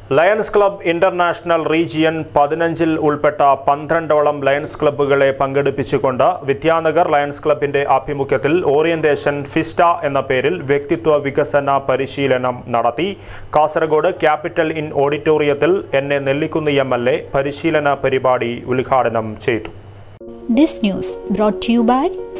lions club international region പതിനഞ്ചിൽ ഉൾപ്പെട്ട പന്ത്രണ്ടോളം ലയൺസ് ക്ലബ്ബുകളെ പങ്കെടുപ്പിച്ചുകൊണ്ട് വിദ്യാനഗർ ലയൺസ് ക്ലബിന്റെ ആഭിമുഖ്യത്തിൽ ഓറിയന്റേഷൻ ഫിസ്റ്റ എന്ന പേരിൽ വ്യക്തിത്വ വികസന പരിശീലനം നടത്തി കാസർഗോഡ് ക്യാപിറ്റൽ ഇൻ ഓഡിറ്റോറിയത്തിൽ N A Nellikkunnu M L A പരിശീലന പരിപാടി ഉദ്ഘാടനം ചെയ്തു This news brought to you by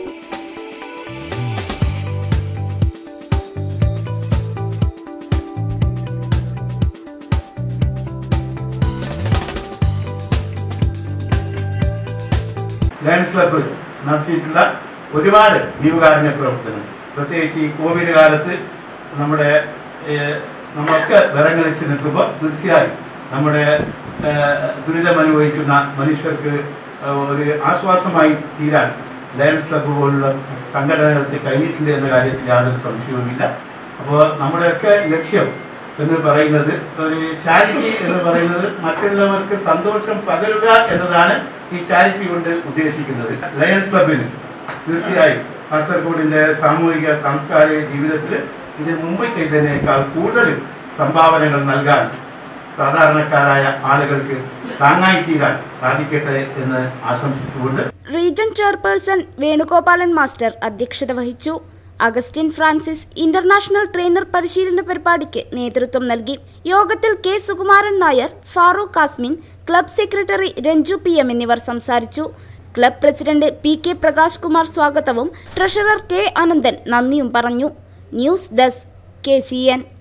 Lions club നടത്തിയിട്ടുള്ള ഒരുപാട് ജീവകാരുണ്യ പ്രവർത്തനം പ്രത്യേകിച്ച് ഈ കോവിഡ് കാലത്ത് നമ്മുടെ ഏഹ്, നമ്മളൊക്കെ വിറങ്ങലിച്ച് നിൽക്കുമ്പോൾ തീർച്ചയായും നമ്മുടെ ഏഹ്, ദുരിതമനുഭവിക്കുന്ന മനുഷ്യർക്ക് ഏഹ്, ഒരു ആശ്വാസമായി തീരാൻ ലയൺസ് ക്ലബ്ബ് പോലുള്ള സംഘടനകൾക്ക് കഴിഞ്ഞിട്ടുണ്ട് എന്ന കാര്യത്തിൽ യാതൊരു സംശയവുമില്ല അപ്പോൾ നമ്മുടെയൊക്കെ ലക്ഷ്യം എന്ന് പറയുന്നത് ഒരു ചാരിറ്റി എന്ന് പറയുന്നത് മറ്റുള്ളവർക്ക് സന്തോഷം പകരുക എന്നതാണ് ഈ ചാരിറ്റി കൊണ്ട് ഉദ്ദേശിക്കുന്നത് ലയൺസ് ക്ലബിന് തീർച്ചയായും കാസർഗോഡിന്റെ സാമൂഹിക സാംസ്കാരിക ജീവിതത്തിൽ ഇതിന് മുമ്പ് ചെയ്തതിനേക്കാൾ കൂടുതൽ സംഭാവനകൾ നൽകാൻ സാധാരണക്കാരായ ആളുകൾക്ക് താങ്ങായി തീരാൻ സാധിക്കട്ടെ എന്ന് ആശംസിച്ചുകൊണ്ട് റീജൻ ചെയർപേഴ്സൺ വേണുഗോപാലൻ മാസ്റ്റർ അധ്യക്ഷത വഹിച്ചു അഗസ്റ്റിൻ ഫ്രാൻസിസ് ഇന്റർനാഷണൽ ട്രെയിനർ പരിശീലന പരിപാടിക്ക് നേതൃത്വം നൽകി യോഗത്തിൽ K Sukumaran Nair Farooq Kasmin club secretary Ranju P M എന്നിവർ സംസാരിച്ചു club president P K Prakash Kumar സ്വാഗതവും ട്രഷറർ കെ അനന്തൻ നന്ദിയും പറഞ്ഞു news desk K C N